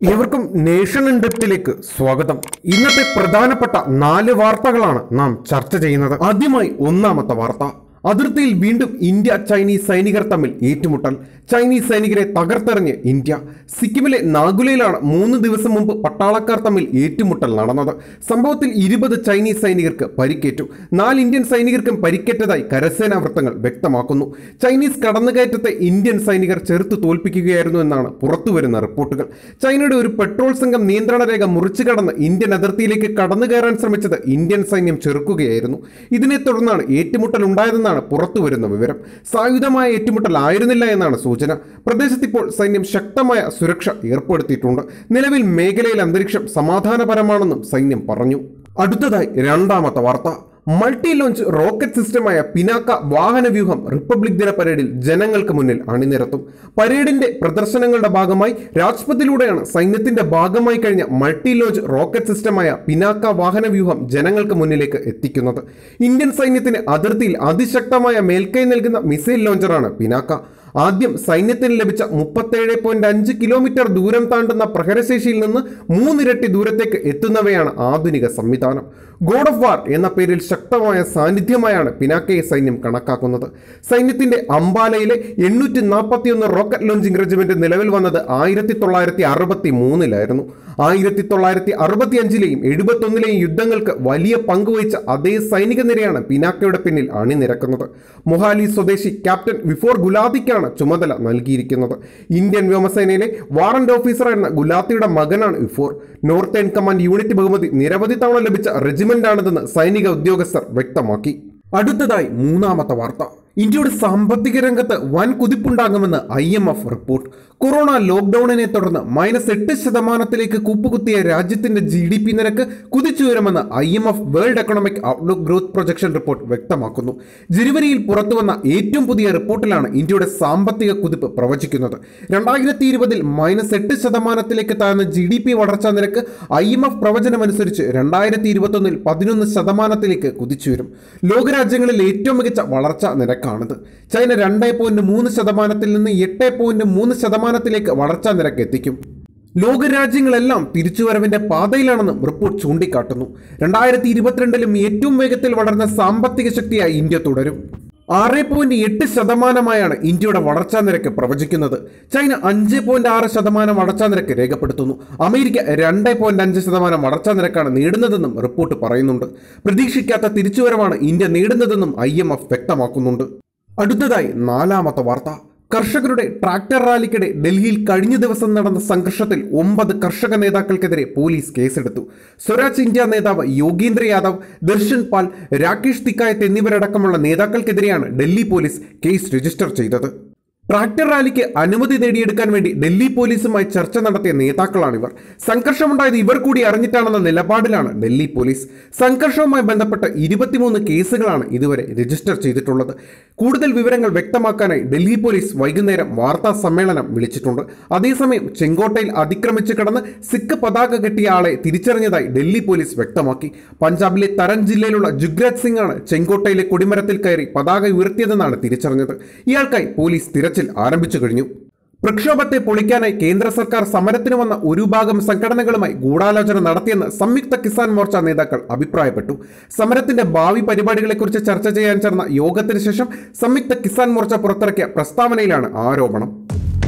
ഏവർക്കും nation in ഡെപ്തിലേക്ക് സ്വാഗതം ഇന്നത്തെ പ്രധാനപ്പെട്ട നാല് വാർത്തകളാണ് നാം ചർച്ച ചെയ്യുന്നത് ആദ്യമായി ഒന്നാമത്തെ വാർത്ത അതിർത്തിയിൽ വീണ്ടും ഇന്ത്യ ചൈനീസ് സൈനികർ തമ്മിൽ ഏറ്റുമുട്ടൽ ചൈനീസ് സൈനികരെ തകർത്തെറിഞ്ഞ് ഇന്ത്യ സിക്കിമിലെ നാഗുലയിലാണ് മൂന്ന് ദിവസം മുമ്പ് പട്ടാളക്കാർ തമ്മിൽ ഏറ്റുമുട്ടൽ നടന്നത് സംഭവത്തിൽ ഇരുപത് ചൈനീസ് സൈനികർക്ക് പരിക്കേറ്റു നാല് ഇന്ത്യൻ സൈനികർക്കും പരിക്കേറ്റതായി കരസേനാ വൃത്തങ്ങൾ വ്യക്തമാക്കുന്നു ചൈനീസ് കടന്നുകയറ്റത്തെ ഇന്ത്യൻ സൈനികർ ചെറുത്തു തോൽപ്പിക്കുകയായിരുന്നു എന്നാണ് പുറത്തുവരുന്ന റിപ്പോർട്ടുകൾ ചൈനയുടെ ഒരു പെട്രോൾ സംഘം നിയന്ത്രണ രേഖ മുറിച്ചു കടന്ന് ഇന്ത്യൻ അതിർത്തിയിലേക്ക് കടന്നു കയറാൻ ശ്രമിച്ചത് ഇന്ത്യൻ സൈന്യം ചെറുക്കുകയായിരുന്നു ഇതിനെ തുടർന്നാണ് ഏറ്റുമുട്ടൽ ഉണ്ടായതെന്നാണ് പുറത്തുവരുന്ന വിവരം സായുധമായ ഏറ്റുമുട്ടൽ ആയിരുന്നില്ല എന്നാണ് സൂചന പ്രദേശത്ത് ഇപ്പോൾ സൈന്യം ശക്തമായ സുരക്ഷ ഏർപ്പെടുത്തിയിട്ടുണ്ട് നിലവിൽ മേഖലയിൽ അന്തരീക്ഷം സമാധാനപരമാണെന്നും സൈന്യം പറഞ്ഞു അടുത്തതായി രണ്ടാമത്തെ വാർത്ത മൾട്ടി ലോഞ്ച് റോക്കറ്റ് സിസ്റ്റമായ പിനാക്ക വാഹന വ്യൂഹം റിപ്പബ്ലിക് ദിന പരേഡിൽ ജനങ്ങൾക്ക് മുന്നിൽ അണിനിരത്തും പരേഡിന്റെ പ്രദർശനങ്ങളുടെ ഭാഗമായി രാജ്പഥിലൂടെയാണ് സൈന്യത്തിന്റെ ഭാഗമായി കഴിഞ്ഞ മൾട്ടി ലോഞ്ച് റോക്കറ്റ് സിസ്റ്റമായ പിനാക്ക വാഹന വ്യൂഹം ജനങ്ങൾക്ക് മുന്നിലേക്ക് എത്തിക്കുന്നത് ഇന്ത്യൻ സൈന്യത്തിന് അതിർത്തിയിൽ അതിശക്തമായ മേൽക്കൈ നൽകുന്ന മിസൈൽ ലോഞ്ചറാണ് പിനാക്ക ആദ്യം സൈന്യത്തിന് ലഭിച്ച മുപ്പത്തേഴ് പോയിന്റ് അഞ്ച് കിലോമീറ്റർ ദൂരം താണ്ടുന്ന പ്രഹരശേഷിയിൽ നിന്ന് മൂന്നിരട്ടി ദൂരത്തേക്ക് എത്തുന്നവയാണ് ആധുനിക സംവിധാനം ഗോഡ് ഓഫ് വാർ എന്ന പേരിൽ ശക്തമായ സാന്നിധ്യമായാണ് പിനാക്കയെ സൈന്യം കണക്കാക്കുന്നത് സൈന്യത്തിന്റെ അംബാലയിലെ എണ്ണൂറ്റി നാൽപ്പത്തിയൊന്ന് റോക്കറ്റ് ലോഞ്ചിങ് റെജിമെന്റ് നിലവിൽ വന്നത് ആയിരത്തി തൊള്ളായിരത്തി അറുപത്തി മൂന്നിലായിരുന്നു ആയിരത്തി തൊള്ളായിരത്തി അറുപത്തി അഞ്ചിലെയും എഴുപത്തൊന്നിലെയും യുദ്ധങ്ങൾക്ക് വലിയ പങ്കുവഹിച്ച അതേ സൈനിക നിരയാണ് പിനാക്കയുടെ പിന്നിൽ അണിനിരക്കുന്നത് മൊഹാലി സ്വദേശി ക്യാപ്റ്റൻ വിഫോർ ഗുലാദിക്കാണ് ചുമതല നൽകിയിരിക്കുന്നത് ഇന്ത്യൻ വ്യോമസേനയിലെ വാറന്റ് ഓഫീസറായിരുന്ന ഗുലാത്തിയുടെ മകനാണ് വിഫോർ നോർത്തേൺ കമാൻഡ് യൂണിറ്റ് ബഹുമതി നിരവധി തവണ ലഭിച്ച റെജിമെന്റാണിതെന്ന് സൈനിക ഉദ്യോഗസ്ഥർ വ്യക്തമാക്കി അടുത്തതായി മൂന്നാമത്തെ വാർത്ത ഇന്ത്യയുടെ സാമ്പത്തിക രംഗത്ത് വൻ കുതിപ്പുണ്ടാകുമെന്ന് I M F report corona ലോക്ക്ഡൌണിനെ തുടർന്ന് മൈനസ് എട്ട് ശതമാനത്തിലേക്ക് കൂപ്പുകുത്തിയ രാജ്യത്തിന്റെ ജി ഡി പി നിരക്ക് കുതിച്ചുയരുമെന്ന് I M F world economic outlook growth projection report വ്യക്തമാക്കുന്നു ജനുവരിയിൽ പുറത്തുവന്ന ഏറ്റവും പുതിയ റിപ്പോർട്ടിലാണ് ഇന്ത്യയുടെ സാമ്പത്തിക കുതിപ്പ് പ്രവചിക്കുന്നത് രണ്ടായിരത്തി ഇരുപതിൽ മൈനസ് എട്ട് ശതമാനത്തിലേക്ക് താഴ്ന്ന ജി ഡി പി വളർച്ചാ നിരക്ക് ഐ എം എഫ് പ്രവചനമനുസരിച്ച് രണ്ടായിരത്തി ഇരുപത്തൊന്നിൽ പതിനൊന്ന് ശതമാനത്തിലേക്ക് കുതിച്ചുയരും ലോകരാജ്യങ്ങളിൽ ഏറ്റവും മികച്ച വളർച്ചാ നിരക്കാണിത് ചൈന രണ്ട് പോയിന്റ് മൂന്ന് ശതമാനത്തിൽ നിന്ന് എട്ട് പോയിന്റ് മൂന്ന് ശതമാനത്തിലേക്ക് വളർച്ചാ നിരക്ക് എത്തിക്കും ലോകരാജ്യങ്ങളെല്ലാം തിരിച്ചുവരവിന്റെ പാതയിലാണെന്നും റിപ്പോർട്ട് ചൂണ്ടിക്കാട്ടുന്നു രണ്ടായിരത്തി ഇരുപത്തിരണ്ടിലും ഏറ്റവും വേഗത്തിൽ വളർന്ന സാമ്പത്തിക ശക്തിയായി ഇന്ത്യ തുടരും ആറ് പോയിന്റ് എട്ട് ശതമാനമായാണ് ഇന്ത്യയുടെ വളർച്ചാ നിരക്ക് പ്രവചിക്കുന്നത് ചൈന അഞ്ച് പോയിന്റ് ആറ് ശതമാനം വളർച്ചാ നിരക്ക് രേഖപ്പെടുത്തുന്നു അമേരിക്ക രണ്ട് പോയിന്റ് അഞ്ച് ശതമാനം വളർച്ചാ നിരക്കാണ് നേടുന്നതെന്നും റിപ്പോർട്ട് പറയുന്നുണ്ട് പ്രതീക്ഷിക്കാത്ത തിരിച്ചുവരവാണ് ഇന്ത്യ നേടുന്നതെന്നും ഐ എം എഫ് വ്യക്തമാക്കുന്നുണ്ട് അടുത്തതായി നാലാമത്തെ വാർത്ത കർഷകരുടെ ട്രാക്ടർ റാലിക്കിടെ ഡൽഹിയിൽ കഴിഞ്ഞ ദിവസം നടന്ന സംഘർഷത്തിൽ ഒമ്പത് കർഷക നേതാക്കൾക്കെതിരെ പോലീസ് കേസെടുത്തു സ്വരാജ് ഇന്ത്യ നേതാവ് യോഗീന്ദ്ര യാദവ് ദർശൻ പാൽ രാകേഷ് തിക്കായത്ത് എന്നിവരടക്കമുള്ള നേതാക്കൾക്കെതിരെയാണ് ഡൽഹി പോലീസ് കേസ് രജിസ്റ്റർ ചെയ്തത് ട്രാക്ടർ റാലിക്ക് അനുമതി നേടിയെടുക്കാൻ വേണ്ടി ഡൽഹി പോലീസുമായി ചർച്ച നടത്തിയ നേതാക്കളാണിവർ സംഘർഷമുണ്ടായത് ഇവർ കൂടി അറിഞ്ഞിട്ടാണെന്ന നിലപാടിലാണ് ഡൽഹി പോലീസ് സംഘർഷവുമായി ബന്ധപ്പെട്ട് ഇരുപത്തിമൂന്ന് കേസുകളാണ് ഇതുവരെ രജിസ്റ്റർ ചെയ്തിട്ടുള്ളത് കൂടുതൽ വിവരങ്ങൾ വ്യക്തമാക്കാനായി ഡൽഹി പോലീസ് വൈകുന്നേരം വാർത്താ സമ്മേളനം വിളിച്ചിട്ടുണ്ട് അതേസമയം ചെങ്കോട്ടയിൽ അതിക്രമിച്ച് കടന്ന് സിഖ് പതാക കെട്ടിയ ആളെ തിരിച്ചറിഞ്ഞതായി ഡൽഹി പോലീസ് വ്യക്തമാക്കി പഞ്ചാബിലെ തരൻ ജില്ലയിലുള്ള ജുഗ്രാജ് സിംഗ് ആണ് ചെങ്കോട്ടയിലെ കൊടിമരത്തിൽ കയറി പതാക ഉയർത്തിയതെന്നാണ് തിരിച്ചറിഞ്ഞത് ഇയാൾക്കായി പോലീസ് തിരച്ചിൽ ആരംഭിച്ചു കഴിഞ്ഞു പ്രക്ഷോഭത്തെ പൊളിക്കാനായി കേന്ദ്ര സർക്കാർ സമരത്തിന് വന്ന ഒരു ഭാഗം സംഘടനകളുമായി ഗൂഢാലോചന നടത്തിയെന്ന് സംയുക്ത കിസാൻ മോർച്ച നേതാക്കൾ അഭിപ്രായപ്പെട്ടു സമരത്തിന്റെ ഭാവി പരിപാടികളെക്കുറിച്ച് ചർച്ച ചെയ്യാൻ ചേർന്ന യോഗത്തിന് ശേഷം സംയുക്ത കിസാൻ മോർച്ച പുറത്തിറക്കിയ പ്രസ്താവനയിലാണ് ആരോപണം